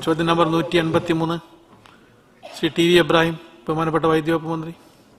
ചോദ്യം നമ്പർ നൂറ്റി എൺപത്തി മൂന്ന് ശ്രീ ടി വി എബ്രാഹിം ബഹുമാനപ്പെട്ട വൈദ്യവകുപ്പ് മന്ത്രി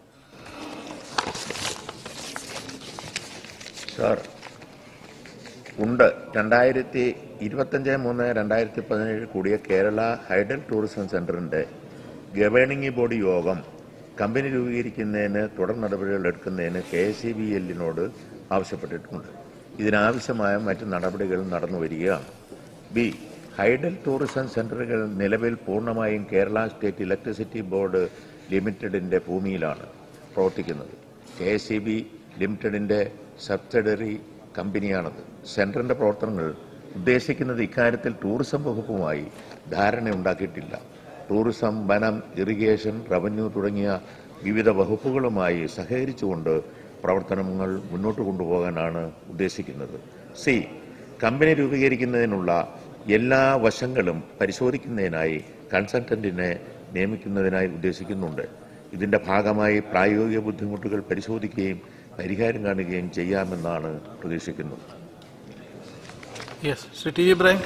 സാർ ഉണ്ട് രണ്ടായിരത്തി ഇരുപത്തഞ്ച് മൂന്ന് രണ്ടായിരത്തി പതിനേഴ് കൂടിയ കേരള ഹൈഡൽ ടൂറിസം സെന്ററിന്റെ ഗവേണിംഗ് ബോഡി യോഗം കമ്പനി രൂപീകരിക്കുന്നതിന് തുടർ നടപടികൾ എടുക്കുന്നതിന് കെ എസ് ഇ ബി എല്ലിനോട് ആവശ്യപ്പെട്ടിട്ടുണ്ട് ഇതിനാവശ്യമായ മറ്റ് നടപടികൾ നടന്നു വരികയാണ് ബി ഹൈഡൽ ടൂറിസം സെന്ററുകൾ നിലവിൽ പൂർണ്ണമായും കേരള സ്റ്റേറ്റ് ഇലക്ട്രിസിറ്റി ബോർഡ് ലിമിറ്റഡിന്റെ ഭൂമിയിലാണ് പ്രവർത്തിക്കുന്നത് കെ എസ് ഇ ബി ലിമിറ്റഡിന്റെ സബ്സിഡറി കമ്പനിയാണത് സെന്ററിന്റെ പ്രവർത്തനങ്ങൾ ഉദ്ദേശിക്കുന്നത് ഇക്കാര്യത്തിൽ ടൂറിസം വകുപ്പുമായി ധാരണയുണ്ടാക്കിയിട്ടില്ല ടൂറിസം വനം ഇറിഗേഷൻ റവന്യൂ തുടങ്ങിയ വിവിധ വകുപ്പുകളുമായി സഹകരിച്ചുകൊണ്ട് പ്രവർത്തനങ്ങൾ മുന്നോട്ട് കൊണ്ടുപോകാനാണ് ഉദ്ദേശിക്കുന്നത് സി കമ്പനി രൂപീകരിക്കുന്നതിനുള്ള എല്ലാ വശങ്ങളും പരിശോധിക്കുന്നതിനായി കൺസൾട്ടന്റിനെ നിയമിക്കുന്നതിനായി ഉദ്ദേശിക്കുന്നുണ്ട് ഇതിന്റെ ഭാഗമായി പ്രായോഗിക ബുദ്ധിമുട്ടുകൾ പരിശോധിക്കുകയും പരിഹാരം കാണുകയും ചെയ്യാമെന്നാണ് പ്രതീക്ഷിക്കുന്നത് yes Shri T V Ebrahim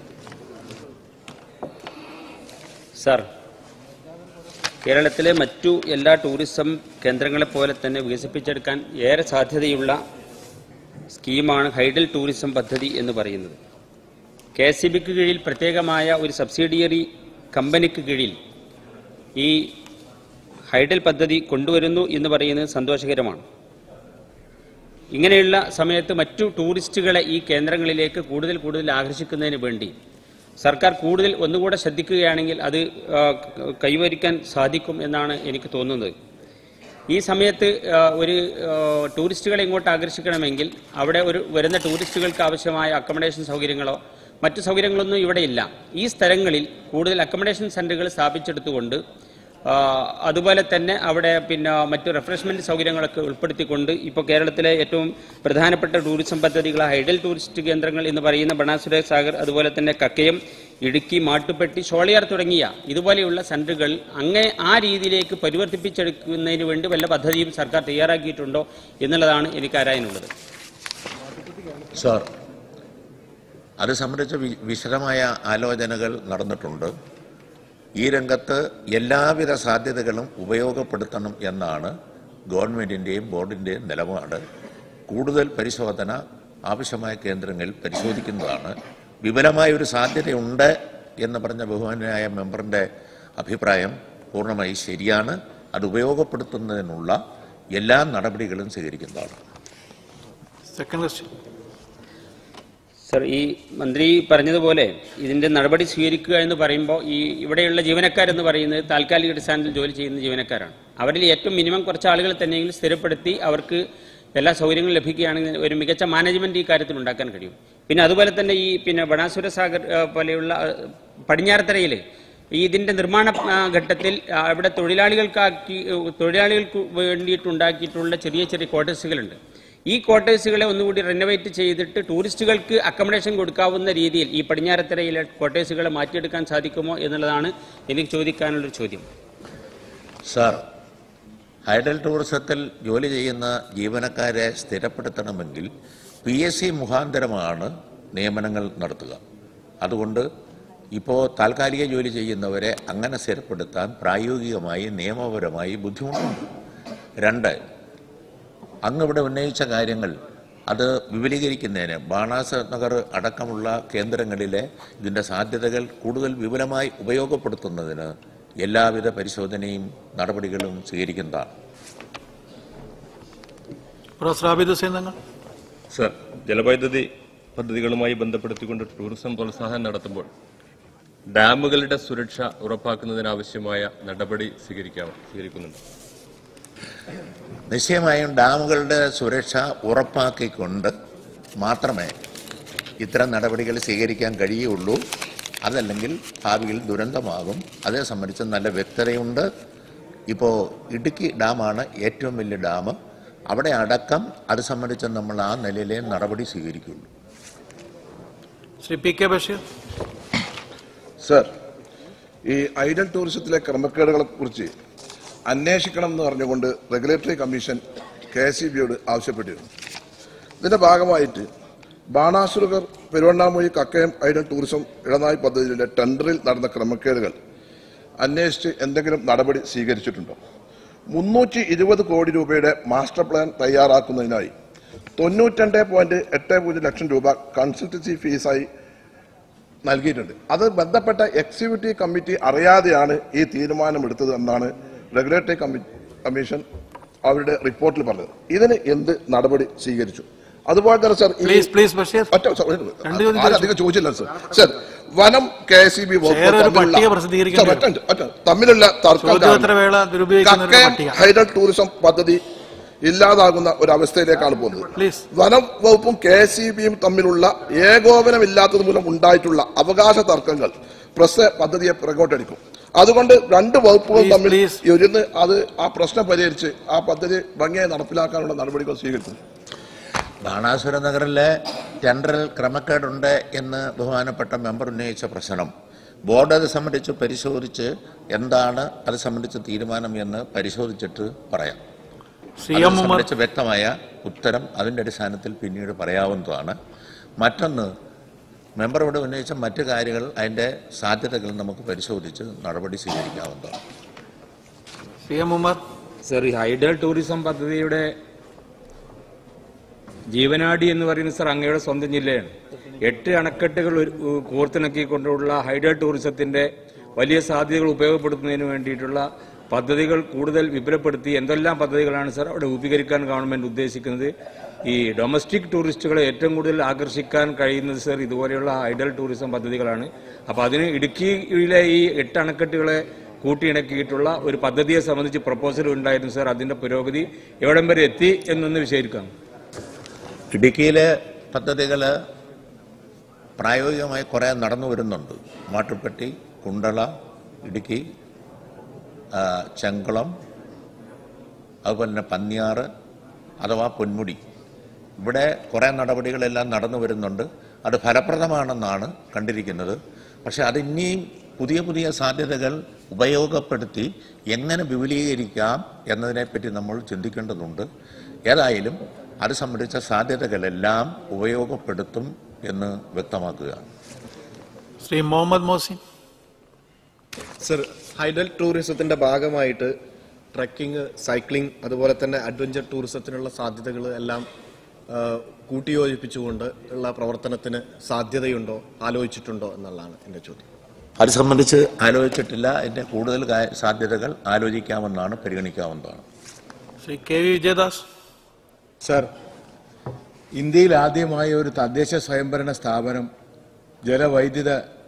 sir കേരളത്തിലെ മറ്റു എല്ലാ ടൂറിസം കേന്ദ്രങ്ങളെ പോലെ തന്നെ വികസിപ്പിച്ചെടുക്കാൻ ഏറെ സാധ്യതയുള്ള സ്കീമാണ് ഹൈഡൽ ടൂറിസം പദ്ധതി എന്ന് പറയുന്നത് കെ എസ് ബിക്ക് കീഴിൽ പ്രത്യേകമായ ഒരു സബ്സിഡിയറി കമ്പനിക്ക് കീഴിൽ ഈ ഹൈഡൽ പദ്ധതി കൊണ്ടുവരുന്നു എന്ന് പറയുന്നത് സന്തോഷകരമാണ് ഇങ്ങനെയുള്ള സമയത്ത് മറ്റു ടൂറിസ്റ്റുകളെ ഈ കേന്ദ്രങ്ങളിലേക്ക് കൂടുതൽ കൂടുതൽ ആകർഷിക്കുന്നതിന് വേണ്ടി സർക്കാർ കൂടുതൽ ഒന്നുകൂടെ ശ്രദ്ധിക്കുകയാണെങ്കിൽ അത് ആ, കൈവരിക്കാൻ സാധിക്കും എന്നാണ് എനിക്ക് തോന്നുന്നത് ഈ സമയത്ത് ആ, ഒരു ആ, ടൂറിസ്റ്റുകളെ ഇങ്ങോട്ട് ആകർഷിക്കണമെങ്കിൽ അവിടെ ഒരു വരുന്ന ടൂറിസ്റ്റുകൾക്ക് ആവശ്യമായ അക്കോമഡേഷൻ സൗകര്യങ്ങളോ മറ്റു സൗകര്യങ്ങളൊന്നും ഇവിടെ ഇല്ല ഈ സ്ഥലങ്ങളിൽ കൂടുതൽ അക്കോമഡേഷൻ സെന്ററുകൾ സ്ഥാപിച്ചെടുത്തുകൊണ്ട് ആ, അതുപോലെ തന്നെ അവിടെ പിന്നെ മറ്റു റിഫ്രഷ്മെന്റ് സൗകര്യങ്ങളൊക്കെ ഉൾപ്പെടുത്തിക്കൊണ്ട് ഇപ്പോൾ കേരളത്തിലെ ഏറ്റവും പ്രധാനപ്പെട്ട ടൂറിസം പദ്ധതികൾ ഹൈഡൽ ടൂറിസ്റ്റ് കേന്ദ്രങ്ങൾ എന്ന് പറയുന്ന ബണാസുര സാഗർ അതുപോലെ തന്നെ കക്കയം ഇടുക്കി മാട്ടുപ്പെട്ടി ഷോളിയാർ തുടങ്ങിയ ഇതുപോലെയുള്ള സെന്ററുകൾ അങ്ങനെ ആ രീതിയിലേക്ക് പരിവർത്തിപ്പിച്ചെടുക്കുന്നതിന് വേണ്ടി വല്ല പദ്ധതിയും സർക്കാർ തയ്യാറാക്കിയിട്ടുണ്ടോ എന്നുള്ളതാണ് എനിക്ക് ആരായനുള്ളത് സാർ അത് സംബന്ധിച്ച് വി- വിശദമായ ആലോചനകൾ നടന്നിട്ടുണ്ട് ഈ രംഗത്ത് എല്ലാവിധ സാധ്യതകളും ഉപയോഗപ്പെടുത്തണം എന്നാണ് ഗവൺമെന്റിന്റെയും ബോർഡിന്റെയും നിലപാട് കൂടുതൽ പരിശോധന ആവശ്യമായ കേന്ദ്രങ്ങളിൽ പരിശോധിക്കുന്നതാണ് വിപുലമായ ഒരു സാധ്യതയുണ്ട് എന്ന് പറഞ്ഞ ബഹുമാനായ മെമ്പറിന്റെ അഭിപ്രായം പൂർണ്ണമായി ശരിയാണ് അത് ഉപയോഗപ്പെടുത്തുന്നതിനുള്ള എല്ലാ നടപടികളും സ്വീകരിക്കുന്നതാണ് സെക്കൻഡ് ക്വസ്റ്റ്യൻ സർ ഈ മന്ത്രി പറഞ്ഞതുപോലെ ഇതിന്റെ നടപടി സ്വീകരിക്കുക എന്ന് പറയുമ്പോൾ ഈ ഇവിടെയുള്ള ജീവനക്കാരെന്ന് പറയുന്നത് താൽക്കാലിക അടിസ്ഥാനത്തിൽ ജോലി ചെയ്യുന്ന ജീവനക്കാരാണ് അവരിൽ ഏറ്റവും മിനിമം കുറച്ച് ആളുകൾ തന്നെയെങ്കിലും സ്ഥിരപ്പെടുത്തി അവർക്ക് എല്ലാ സൗകര്യങ്ങളും ലഭിക്കുകയാണെങ്കിൽ ഒരു മികച്ച മാനേജ്മെന്റ് ഈ കാര്യത്തിൽ ഉണ്ടാക്കാൻ കഴിയും പിന്നെ അതുപോലെ തന്നെ ഈ പിന്നെ ബണാസുര സാഗർ ആ, പോലെയുള്ള ആ, പടിഞ്ഞാറത്തറയിൽ ഈ ഇതിന്റെ നിർമ്മാണ ആ, ഘട്ടത്തിൽ ആ, ഇവിടെ തൊഴിലാളികൾക്കാക്കി തൊഴിലാളികൾക്ക് വേണ്ടിയിട്ടുണ്ടാക്കിയിട്ടുള്ള ചെറിയ ചെറിയ ക്വാർട്ടേഴ്സുകളുണ്ട് ഈ ക്വാർട്ടേഴ്സുകളെ ഒന്നുകൂടി റെനോവേറ്റ് ചെയ്തിട്ട് ടൂറിസ്റ്റുകൾക്ക് അക്കോമഡേഷൻ കൊടുക്കാവുന്ന രീതിയിൽ ഈ പടിഞ്ഞാറത്തറയിലെ ക്വാർട്ടേഴ്സുകളെ മാറ്റിയെടുക്കാൻ സാധിക്കുമോ എന്നുള്ളതാണ് എനിക്ക് ചോദിക്കാനുള്ളൊരു ചോദ്യം സാർ ഹൈഡൽ ടൂറിസത്തിൽ ജോലി ചെയ്യുന്ന ജീവനക്കാരെ സ്ഥിരപ്പെടുത്തണമെങ്കിൽ പി എസ് സി മുഖാന്തരമാണ് നിയമനങ്ങൾ നടത്തുക അതുകൊണ്ട് ഇപ്പോൾ താൽക്കാലിക ജോലി ചെയ്യുന്നവരെ അങ്ങനെ സ്ഥിരപ്പെടുത്താൻ പ്രായോഗികമായി നിയമപരമായി ബുദ്ധിമുട്ടുണ്ട് രണ്ട് അങ്ങ് ഇവിടെ ഉന്നയിച്ച കാര്യങ്ങൾ അത് വിപുലീകരിക്കുന്നതിന് ബാണാസ നഗർ അടക്കമുള്ള കേന്ദ്രങ്ങളിലെ ഇതിൻ്റെ സാധ്യതകൾ കൂടുതൽ വിപുലമായി ഉപയോഗപ്പെടുത്തുന്നതിന് എല്ലാവിധ പരിശോധനയും നടപടികളും സ്വീകരിക്കുന്നതാണ് പ്രൊഫസർ ആബിദ് ഹുസൈൻ തങ്ങൾ സർ ജലവൈദ്യുതി പദ്ധതികളുമായി ബന്ധപ്പെടുത്തിക്കൊണ്ട് ടൂറിസം പ്രോത്സാഹനം നടത്തുമ്പോൾ ഡാമുകളുടെ സുരക്ഷ ഉറപ്പാക്കുന്നതിനാവശ്യമായ നടപടി സ്വീകരിക്കാം സ്വീകരിക്കുന്നുണ്ട് നിശ്ചയമായും ഡാമുകളുടെ സുരക്ഷ ഉറപ്പാക്കിക്കൊണ്ട് മാത്രമേ ഇത്തരം നടപടികൾ സ്വീകരിക്കാൻ കഴിയുള്ളൂ അതല്ലെങ്കിൽ ഭാവിയിൽ ദുരന്തമാകും അതേ സംബന്ധിച്ച് നല്ല വ്യക്തതയുണ്ട് ഇപ്പോൾ ഇടുക്കി ഡാമാണ് ഏറ്റവും വലിയ ഡാം അവിടെ അടക്കം അത് സംബന്ധിച്ച് നമ്മൾ ആ നിലയിലെ നടപടി സ്വീകരിക്കുള്ളൂ Shri P K Basheer sir ഈ ഐഡൽ ടൂറിസത്തിലെ ക്രമക്കേടുകളെ കുറിച്ച് അന്വേഷിക്കണം എന്ന് പറഞ്ഞുകൊണ്ട് regulatory commission K S E ബിയോട് ആവശ്യപ്പെട്ടിരുന്നു ഇതിന്റെ ഭാഗമായിട്ട് ബാണാസുരകർ പെരുവണ്ണാമൊഴി കക്കയം ഐഡൽ ടൂറിസം ഇടനാഴി പദ്ധതിയുടെ ടെൻഡറിൽ നടന്ന ക്രമക്കേടുകൾ അന്വേഷിച്ച് എന്തെങ്കിലും നടപടി സ്വീകരിച്ചിട്ടുണ്ടോ മുന്നൂറ്റി ഇരുപത് കോടി രൂപയുടെ മാസ്റ്റർ പ്ലാൻ തയ്യാറാക്കുന്നതിനായി തൊണ്ണൂറ്റിരണ്ട് പോയിന്റ് എട്ട് പൂജ്യം ലക്ഷം രൂപ കൺസൾട്ടൻസി ഫീസായി നൽകിയിട്ടുണ്ട് അത് ബന്ധപ്പെട്ട എക്സിക്യൂട്ടീവ് കമ്മിറ്റി അറിയാതെയാണ് ഈ തീരുമാനമെടുത്തത് എന്നാണ് റെഗുലേറ്ററി കമ്മി- കമ്മീഷൻ അവരുടെ റിപ്പോർട്ടിൽ പറഞ്ഞത് ഇതിന് എന്ത് നടപടി സ്വീകരിച്ചു അതുപോലെ തന്നെ സർ ഈ- പ്ലീസ് പ്ലീസ് ബഷീർ ഒറ്റ സർ, ഒരു മിനിറ്റ്. രണ്ട് ചോദ്യം ആരും അധികം ചോദിച്ചില്ല സർ സർ വനം K S E B chair ഒരു പട്ടിക പ്രസിദ്ധീകരിക്കേണ്ടി വരും. തമ്മിലുള്ള തർക്കം ചോദ്യോത്തര കാരണം വേള ദുരുപയോഗിക്കുന്ന ഒരു കക്കയം പട്ടിക ഹൈഡൽ ടൂറിസം പദ്ധതി ഇല്ലാതാകുന്ന ഒരു അവസ്ഥയിലേക്കാണ് പോകുന്നത് പ്ലീസ് വനം വകുപ്പും കെ എസ് ഇ ബിയും തമ്മിലുള്ള ഏകോപനമില്ലാത്തത് മൂലം ഉണ്ടായിട്ടുള്ള അവകാശ തർക്കങ്ങൾ പ്രസ് പദ്ധതിയെ പുറകോട്ടടിക്കും അതുകൊണ്ട് രണ്ട് വകുപ്പുകൾ Please, തമ്മിൽ please. ഇരുന്ന് അത് ആ പ്രശ്നം പരിഹരിച്ച് ആ പദ്ധതി ഭംഗിയായി നടപ്പിലാക്കാനുള്ള നടപടികൾ സ്വീകരിക്കും ബാണാസുര നഗറിലെ ടെൻഡറിൽ ക്രമക്കേടുണ്ട് എന്ന് ബഹുമാനപ്പെട്ട മെമ്പർ ഉന്നയിച്ച പ്രശ്നം ബോർഡ് അത് സംബന്ധിച്ച് പരിശോധിച്ച് എന്താണ് അത് സംബന്ധിച്ച തീരുമാനം എന്ന് പരിശോധിച്ചിട്ട് പറയാം സി അത് എം ഉമർ സംബന്ധിച്ച് വ്യക്തമായ ഉത്തരം അതിൻ്റെ അടിസ്ഥാനത്തിൽ പിന്നീട് പറയാവുന്നതാണ് മറ്റൊന്ന് മെമ്പർ ഇവിടെ ഉന്നയിച്ച മറ്റു കാര്യങ്ങൾ അതിൻ്റെ സാധ്യതകൾ നമുക്ക് പരിശോധിച്ച് നടപടി സ്വീകരിക്കാവുന്നതാണ് സി എം ഉമർ സർ ഈ ഹൈഡൽ ടൂറിസം പദ്ധതിയുടെ ജീവനാടി എന്ന് പറയുന്നത് സർ അങ്ങയുടെ സ്വന്തം ജില്ലയാണ് എട്ട് അണക്കെട്ടുകൾ ഒരു- ഉ- കോർത്തിണക്കിക്കൊണ്ടുള്ള ഹൈഡൽ ടൂറിസത്തിന്റെ വലിയ സാധ്യതകൾ ഉപയോഗപ്പെടുത്തുന്നതിന് വേണ്ടിയിട്ടുള്ള പദ്ധതികൾ കൂടുതൽ വിപുലപ്പെടുത്തി എന്തെല്ലാം പദ്ധതികളാണ് സർ അവിടെ രൂപീകരിക്കാൻ ഗവൺമെന്റ് ഉദ്ദേശിക്കുന്നത് ഈ ഡൊമസ്റ്റിക് ടൂറിസ്റ്റുകളെ ഏറ്റവും കൂടുതൽ ആകർഷിക്കാൻ കഴിയുന്നത് സർ ഇതുപോലെയുള്ള ഹൈഡൽ ടൂറിസം പദ്ധതികളാണ് അപ്പൊ അതിന് ഇടുക്കിയിലെ ഈ എട്ട് അണക്കെട്ടുകളെ കൂട്ടിയിണക്കിയിട്ടുള്ള ഒരു പദ്ധതിയെ സംബന്ധിച്ച് പ്രപ്പോസൽ ഉണ്ടായിരുന്നു സർ അതിന്റെ പുരോഗതി എവിടം വരെ എത്തി എന്നൊന്ന് വിശദീകരിക്കാം ഇടുക്കിയിലെ പദ്ധതികൾ പ്രായോഗികമായി കുറേ നടന്നു വരുന്നുണ്ട് മാട്ടുപ്പെട്ടി കുണ്ടള ഇടുക്കി ആ, ചെങ്കുളം അതുപോലെ തന്നെ പന്നിയാറ് അഥവാ പൊന്മുടി ഇവിടെ കുറേ നടപടികളെല്ലാം നടന്നു വരുന്നുണ്ട് അത് ഫലപ്രദമാണെന്നാണ് കണ്ടിരിക്കുന്നത് പക്ഷെ അതിനിയും പുതിയ പുതിയ സാധ്യതകൾ ഉപയോഗപ്പെടുത്തി എങ്ങനെ വിപുലീകരിക്കാം എന്നതിനെപ്പറ്റി നമ്മൾ ചിന്തിക്കേണ്ടതുണ്ട് ഏതായാലും അത് സംബന്ധിച്ച സാധ്യതകളെല്ലാം ഉപയോഗപ്പെടുത്തും എന്ന് വ്യക്തമാക്കുകയാണ് ശ്രീ മുഹമ്മദ് മോസിൻ സർ ഹൈഡൽ ടൂറിസത്തിന്റെ ഭാഗമായിട്ട് ട്രക്കിംഗ് സൈക്ലിംഗ് അതുപോലെ തന്നെ അഡ്വഞ്ചർ ടൂറിസത്തിനുള്ള സാധ്യതകൾ എല്ലാം ആ, കൂട്ടിയോജിപ്പിച്ചുകൊണ്ട് ഉള്ള പ്രവർത്തനത്തിന് സാധ്യതയുണ്ടോ ആലോചിച്ചിട്ടുണ്ടോ എന്നുള്ളതാണ് എൻ്റെ ചോദ്യം അത് സംബന്ധിച്ച് ആലോചിച്ചിട്ടില്ല അതിൻ്റെ കൂടുതൽ കാ- സാധ്യതകൾ ആലോചിക്കാമെന്നാണ് പരിഗണിക്കാവുന്നതാണ് Shri K V Vijayadas sir ഇന്ത്യയിൽ ആദ്യമായി ഒരു തദ്ദേശ സ്വയംഭരണ സ്ഥാപനം ജലവൈദ്യുത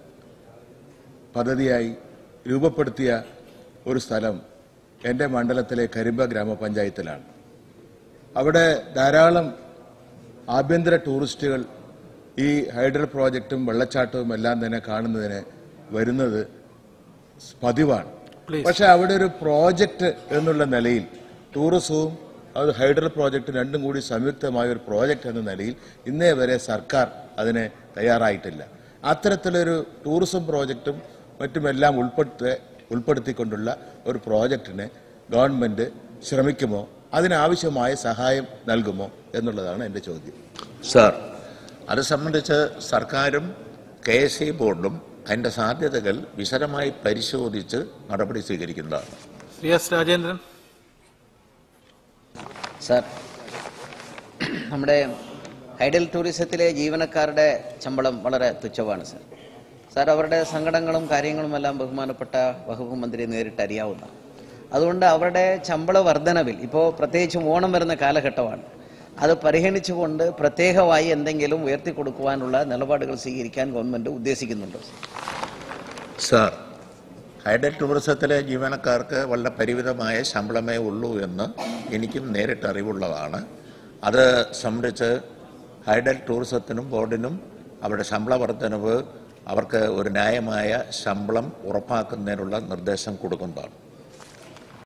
പദ്ധതിയായി രൂപപ്പെടുത്തിയ ഒരു സ്ഥലം എൻ്റെ മണ്ഡലത്തിലെ കരിമ്പ ഗ്രാമപഞ്ചായത്തിലാണ് അവിടെ ധാരാളം ആഭ്യന്തര ടൂറിസ്റ്റുകൾ ഈ ഹൈഡൽ പ്രോജക്റ്റും വെള്ളച്ചാട്ടവും എല്ലാം തന്നെ കാണുന്നതിന് വരുന്നത് പതിവാണ് Please. പക്ഷെ അവിടെ ഒരു പ്രോജക്റ്റ് എന്നുള്ള നിലയിൽ ടൂറിസവും അത് ഹൈഡൽ പ്രോജക്റ്റ് രണ്ടും കൂടി സംയുക്തമായ ഒരു പ്രോജക്റ്റ് എന്ന നിലയിൽ ഇന്നേ വരെ സർക്കാർ അതിനെ തയ്യാറായിട്ടില്ല അത്തരത്തിലൊരു ടൂറിസം പ്രോജക്റ്റും മറ്റുമെല്ലാം ഉൾപ്പെടുത്തി ഉൾപ്പെടുത്തിക്കൊണ്ടുള്ള ഒരു പ്രോജക്റ്റിന് ഗവൺമെന്റ് ശ്രമിക്കുമോ അതിനാവശ്യമായ സഹായം നൽകുമോ എന്നുള്ളതാണ് എൻ്റെ ചോദ്യം സാർ അത് സംബന്ധിച്ച് സർക്കാരും കെ എസ് ഇ ബോർഡും അതിൻ്റെ സാധ്യതകൾ വിശദമായി പരിശോധിച്ച് നടപടി സ്വീകരിക്കുന്നതാണ് ശ്രീ എസ് രാജേന്ദ്രൻ സാർ നമ്മുടെ ഹൈഡൽ ടൂറിസത്തിലെ ജീവനക്കാരുടെ ശമ്പളം വളരെ തുച്ഛമാണ് സാർ സാർ അവരുടെ സങ്കടങ്ങളും കാര്യങ്ങളുമെല്ലാം ബഹുമാനപ്പെട്ട വകുപ്പ് മന്ത്രി നേരിട്ട് അറിയാവുന്ന അതുകൊണ്ട് അവരുടെ ശമ്പള വർധനവിൽ ഇപ്പോൾ പ്രത്യേകിച്ചും ഓണം വരുന്ന കാലഘട്ടമാണ് അത് പരിഗണിച്ചുകൊണ്ട് പ്രത്യേകമായി എന്തെങ്കിലും ഉയർത്തി കൊടുക്കുവാനുള്ള നിലപാടുകൾ സ്വീകരിക്കാൻ ഗവൺമെന്റ് ഉദ്ദേശിക്കുന്നുണ്ടോ സാർ ഹൈഡൽ ടൂറിസത്തിലെ ജീവനക്കാർക്ക് വളരെ പരിമിതമായ ശമ്പളമേ ഉള്ളൂ എന്ന് എനിക്കും നേരിട്ട് അറിവുള്ളതാണ് അത് സംബന്ധിച്ച് ഹൈഡൽ ടൂറിസത്തിനും ബോർഡിനും അവരുടെ ശമ്പള വർധനവ് അവർക്ക് ഒരു ന്യായമായ ശമ്പളം ഉറപ്പാക്കുന്നതിനുള്ള നിർദ്ദേശം കൊടുക്കുന്നതാണ്